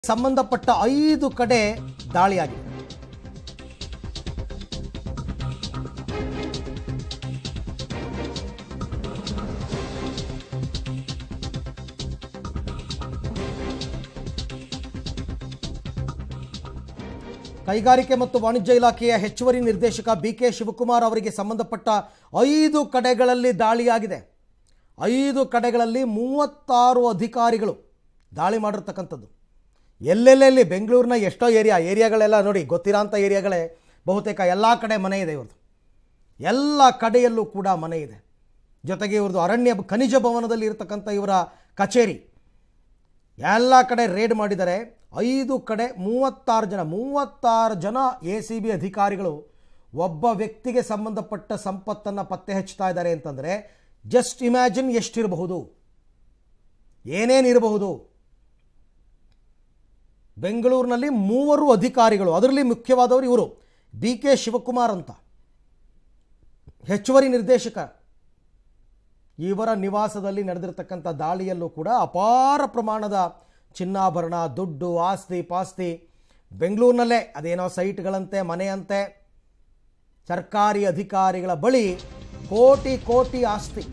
ಸಂಬಂಧಪಟ್ಟ ಐದು ಕಡೆ ದಾಳಿಯಾಗಿದೆ ಕೈಗಾರಿಕೆ ಮತ್ತು ವಾಣಿಜ್ಯ ಇಲಾಖೆಯ ಹೆಚ್ಚುವರಿ ನಿರ್ದೇಶಕ ಬಿ ಕೆ ಶಿವಕುಮಾರ್ ಅವರಿಗೆ ಸಂಬಂಧಪಟ್ಟ ಐದು ಕಡೆಗಳಲ್ಲಿ ದಾಳಿಯಾಗಿದೆ ಐದು ಕಡೆಗಳಲ್ಲಿ ಮೂವತ್ತಾರು ಅಧಿಕಾರಿಗಳು ದಾಳಿ ಮಾಡಿರ್ತಕ್ಕಂಥದ್ದು ಎಲ್ಲೆಲ್ಲೆಲ್ಲಿ ಬೆಂಗಳೂರಿನ ಎಷ್ಟೋ ಏರಿಯಾ ಏರಿಯಾಗಳೆಲ್ಲ ನೋಡಿ ಗೊತ್ತಿರೋಂಥ ಏರಿಯಾಗಳೇ ಬಹುತೇಕ ಎಲ್ಲ ಕಡೆ ಮನೆ ಇದೆ ಇವ್ರದ್ದು ಎಲ್ಲ ಕಡೆಯಲ್ಲೂ ಕೂಡ ಮನೆ ಇದೆ ಜೊತೆಗೆ ಇವ್ರದ್ದು ಅರಣ್ಯ ಖನಿಜ ಭವನದಲ್ಲಿ ಇರತಕ್ಕಂಥ ಇವರ ಕಚೇರಿ ಎಲ್ಲ ಕಡೆ ರೇಡ್ ಮಾಡಿದ್ದಾರೆ ಐದು ಕಡೆ ಮೂವತ್ತಾರು ಜನ ಮೂವತ್ತಾರು ಜನ ಎ ಸಿ ಬಿ ಅಧಿಕಾರಿಗಳು ಒಬ್ಬ ವ್ಯಕ್ತಿಗೆ ಸಂಬಂಧಪಟ್ಟ ಸಂಪತ್ತನ್ನು ಪತ್ತೆ ಹಚ್ತಾ ಇದ್ದಾರೆ ಅಂತಂದರೆ ಜಸ್ಟ್ ಇಮ್ಯಾಜಿನ್ ಎಷ್ಟಿರಬಹುದು ಏನೇನಿರಬಹುದು ಬೆಂಗಳೂರಿನಲ್ಲಿ ಮೂವರು ಅಧಿಕಾರಿಗಳು ಅದರಲ್ಲಿ ಮುಖ್ಯವಾದವರು ಇವರು ಬಿ ಕೆ ಶಿವಕುಮಾರ್ ಅಂತ ಹೆಚ್ಚುವರಿ ನಿರ್ದೇಶಕ ಇವರ ನಿವಾಸದಲ್ಲಿ ನಡೆದಿರತಕ್ಕಂಥ ದಾಳಿಯಲ್ಲೂ ಕೂಡ ಅಪಾರ ಪ್ರಮಾಣದ ಚಿನ್ನಾಭರಣ ದುಡ್ಡು ಆಸ್ತಿ ಪಾಸ್ತಿ ಬೆಂಗಳೂರಿನಲ್ಲೇ ಅದೇನೋ ಸೈಟ್ಗಳಂತೆ ಮನೆಯಂತೆ ಸರ್ಕಾರಿ ಅಧಿಕಾರಿಗಳ ಬಳಿ ಕೋಟಿ ಕೋಟಿ ಆಸ್ತಿ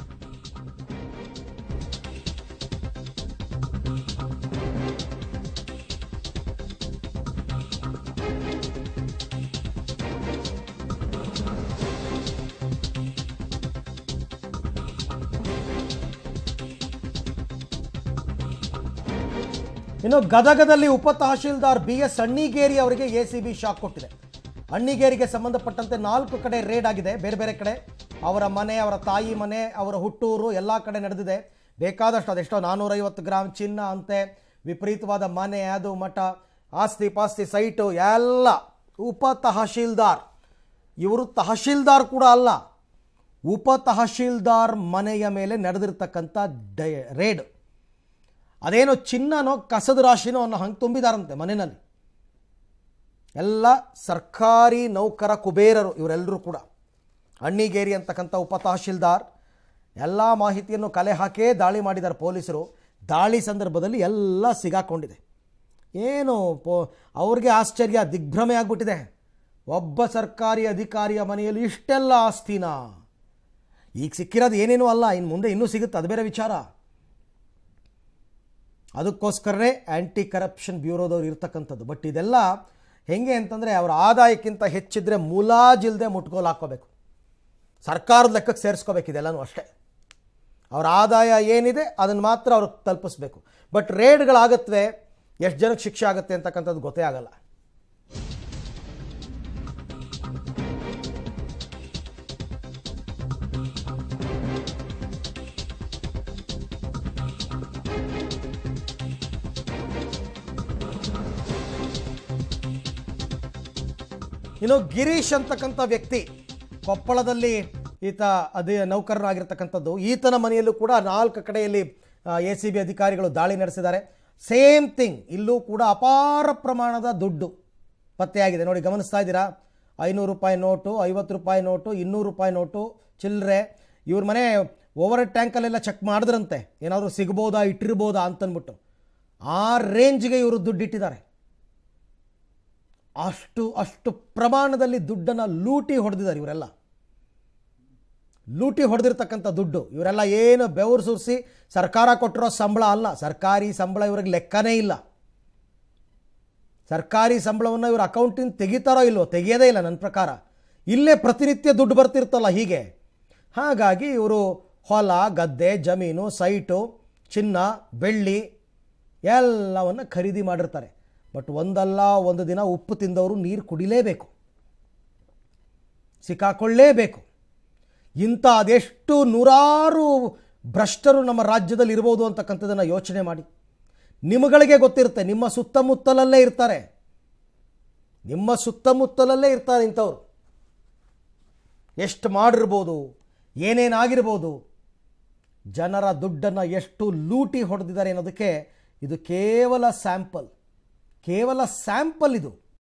ಇನ್ನು ಗದಗದಲ್ಲಿ ಉಪ ತಹಶೀಲ್ದಾರ್ ಬಿ ಎಸ್ ಅಣ್ಣಿಗೇರಿ ಅವರಿಗೆ ಎ ಸಿ ಬಿ ಶಾಕ್ ಕೊಟ್ಟಿದೆ ಅಣ್ಣಿಗೇರಿಗೆ ಸಂಬಂಧಪಟ್ಟಂತೆ ನಾಲ್ಕು ಕಡೆ ರೇಡ್ ಆಗಿದೆ ಬೇರೆ ಬೇರೆ ಕಡೆ ಅವರ ಮನೆ ಅವರ ತಾಯಿ ಮನೆ ಅವರ ಹುಟ್ಟೂರು ಎಲ್ಲ ಕಡೆ ನಡೆದಿದೆ ಬೇಕಾದಷ್ಟು ಅದೆಷ್ಟೋ ನಾನ್ನೂರೈವತ್ತು ಗ್ರಾಮ್ ಚಿನ್ನ ಅಂತೆ ವಿಪರೀತವಾದ ಮನೆ ಅದು ಮಠ ಆಸ್ತಿ ಪಾಸ್ತಿ ಸೈಟು ಎಲ್ಲ ಉಪ ತಹಶೀಲ್ದಾರ್ ಇವರು ತಹಶೀಲ್ದಾರ್ ಕೂಡ ಅಲ್ಲ ಉಪ ತಹಶೀಲ್ದಾರ್ ಮನೆಯ ಮೇಲೆ ನಡೆದಿರ್ತಕ್ಕಂಥ ಡೈ ರೇಡ್ ಅದೇನೋ ಚಿನ್ನನೋ ಕಸದ ರಾಶಿನೋ ಅನ್ನೋ ಹಂಗೆ ತುಂಬಿದಾರಂತೆ ಮನೆಯಲ್ಲಿ ಎಲ್ಲ ಸರ್ಕಾರಿ ನೌಕರ ಕುಬೇರರು ಇವರೆಲ್ಲರೂ ಕೂಡ ಅಣ್ಣಿಗೇರಿ ಅಂತಕ್ಕಂಥ ಉಪ ತಹಶೀಲ್ದಾರ್ ಎಲ್ಲ ಮಾಹಿತಿಯನ್ನು ಕಲೆ ಹಾಕೇ ದಾಳಿ ಮಾಡಿದ್ದಾರೆ ಪೊಲೀಸರು ದಾಳಿ ಸಂದರ್ಭದಲ್ಲಿ ಎಲ್ಲ ಸಿಗಾಕೊಂಡಿದೆ ಏನು ಪೋ ಅವ್ರಿಗೆ ಆಶ್ಚರ್ಯ ದಿಗ್ಭ್ರಮೆ ಆಗಿಬಿಟ್ಟಿದೆ ಒಬ್ಬ ಸರ್ಕಾರಿ ಅಧಿಕಾರಿಯ ಮನೆಯಲ್ಲಿ ಇಷ್ಟೆಲ್ಲ ಆಸ್ತಿನಾ ಈಗ ಸಿಕ್ಕಿರೋದು ಏನೇನೂ ಅಲ್ಲ ಇನ್ನು ಮುಂದೆ ಇನ್ನೂ ಸಿಗುತ್ತೆ ಅದು ಬೇರೆ ವಿಚಾರ ಅದಕ್ಕೋಸ್ಕರನೇ ಆ್ಯಂಟಿ ಕರಪ್ಷನ್ ಬ್ಯೂರೋದವ್ರು ಇರ್ತಕ್ಕಂಥದ್ದು ಬಟ್ ಇದೆಲ್ಲ ಹೆಂಗೆ ಅಂತಂದರೆ ಅವರ ಆದಾಯಕ್ಕಿಂತ ಹೆಚ್ಚಿದ್ರೆ ಮುಲಾಜಿಲ್ದೆ ಮುಟ್ಕೋಲು ಹಾಕ್ಕೋಬೇಕು ಸರ್ಕಾರದ ಲೆಕ್ಕಕ್ಕೆ ಸೇರಿಸ್ಕೋಬೇಕು ಇದೆಲ್ಲನೂ ಅಷ್ಟೇ ಅವರ ಆದಾಯ ಏನಿದೆ ಅದನ್ನು ಮಾತ್ರ ಅವ್ರಿಗೆ ತಲುಪಿಸ್ಬೇಕು ಬಟ್ ರೇಡ್ಗಳಾಗತ್ವೆ ಎಷ್ಟು ಜನಕ್ಕೆ ಶಿಕ್ಷೆ ಆಗುತ್ತೆ ಅಂತಕ್ಕಂಥದ್ದು ಗೊತ್ತೇ ಆಗಲ್ಲ ಇನ್ನು ಗಿರೀಶ್ ಅಂತಕ್ಕಂಥ ವ್ಯಕ್ತಿ ಕೊಪ್ಪಳದಲ್ಲಿ ಈತ ಅದೇ ನೌಕರನಾಗಿರ್ತಕ್ಕಂಥದ್ದು ಈತನ ಮನೆಯಲ್ಲೂ ಕೂಡ ನಾಲ್ಕು ಕಡೆಯಲ್ಲಿ ಎ ಸಿ ಬಿ ಅಧಿಕಾರಿಗಳು ದಾಳಿ ನಡೆಸಿದ್ದಾರೆ ಸೇಮ್ ಥಿಂಗ್ ಇಲ್ಲೂ ಕೂಡ ಅಪಾರ ಪ್ರಮಾಣದ ದುಡ್ಡು ಪತ್ತೆಯಾಗಿದೆ ನೋಡಿ ಗಮನಿಸ್ತಾ ಇದ್ದೀರಾ ಐನೂರು ರೂಪಾಯಿ ನೋಟು ಐವತ್ತು ರೂಪಾಯಿ ನೋಟು ಇನ್ನೂರು ರೂಪಾಯಿ ನೋಟು ಚಿಲ್ಲರೆ ಇವ್ರ ಮನೆ ಓವರ್ ಟ್ಯಾಂಕಲ್ಲೆಲ್ಲ ಚೆಕ್ ಮಾಡಿದ್ರಂತೆ ಏನಾದರೂ ಸಿಗ್ಬೋದಾ ಇಟ್ಟಿರ್ಬೋದಾ ಅಂತನ್ಬಿಟ್ಟು ಆ ರೇಂಜ್ಗೆ ಇವರು ದುಡ್ಡು ಇಟ್ಟಿದ್ದಾರೆ ಅಷ್ಟು ಅಷ್ಟು ಪ್ರಮಾಣದಲ್ಲಿ ದುಡ್ಡನ್ನು ಲೂಟಿ ಹೊಡೆದಿದ್ದಾರೆ ಇವರೆಲ್ಲ ಲೂಟಿ ಹೊಡೆದಿರ್ತಕ್ಕಂಥ ದುಡ್ಡು ಇವರೆಲ್ಲ ಏನು ಬೆವರು ಸುರಿಸಿ ಸರ್ಕಾರ ಕೊಟ್ಟಿರೋ ಸಂಬಳ ಅಲ್ಲ ಸರ್ಕಾರಿ ಸಂಬಳ ಇವ್ರಿಗೆ ಲೆಕ್ಕನೇ ಇಲ್ಲ ಸರ್ಕಾರಿ ಸಂಬಳವನ್ನು ಇವ್ರ ಅಕೌಂಟಿಂದ ತೆಗಿತಾರೋ ಇಲ್ವೋ ತೆಗಿಯೋದೇ ಇಲ್ಲ ನನ್ನ ಪ್ರಕಾರ ಇಲ್ಲೇ ಪ್ರತಿನಿತ್ಯ ದುಡ್ಡು ಬರ್ತಿರ್ತಲ್ಲ ಹೀಗೆ ಹಾಗಾಗಿ ಇವರು ಹೊಲ ಗದ್ದೆ ಜಮೀನು ಸೈಟು ಚಿನ್ನ ಬೆಳ್ಳಿ ಎಲ್ಲವನ್ನು ಖರೀದಿ ಮಾಡಿರ್ತಾರೆ ಬಟ್ ಒಂದಲ್ಲ ಒಂದು ದಿನ ಉಪ್ಪು ತಿಂದವರು ನೀರು ಕುಡಿಲೇಬೇಕು ಸಿಕ್ಕಾಕೊಳ್ಳೇಬೇಕು ಇಂಥ ಅದೆಷ್ಟು ನೂರಾರು ಭ್ರಷ್ಟರು ನಮ್ಮ ರಾಜ್ಯದಲ್ಲಿ ಇರ್ಬೋದು ಅಂತಕ್ಕಂಥದ್ದನ್ನು ಯೋಚನೆ ಮಾಡಿ ನಿಮಗಳಿಗೆ ಗೊತ್ತಿರುತ್ತೆ ನಿಮ್ಮ ಸುತ್ತಮುತ್ತಲಲ್ಲೇ ಇರ್ತಾರೆ ನಿಮ್ಮ ಸುತ್ತಮುತ್ತಲಲ್ಲೇ ಇರ್ತಾರೆ ಇಂಥವ್ರು ಎಷ್ಟು ಮಾಡಿರ್ಬೋದು ಏನೇನಾಗಿರ್ಬೋದು ಜನರ ದುಡ್ಡನ್ನು ಎಷ್ಟು ಲೂಟಿ ಹೊಡೆದಿದ್ದಾರೆ ಅನ್ನೋದಕ್ಕೆ ಇದು ಕೇವಲ ಸ್ಯಾಂಪಲ್ ಕೇವಲ ಸ್ಯಾಂಪಲ್ ಇದು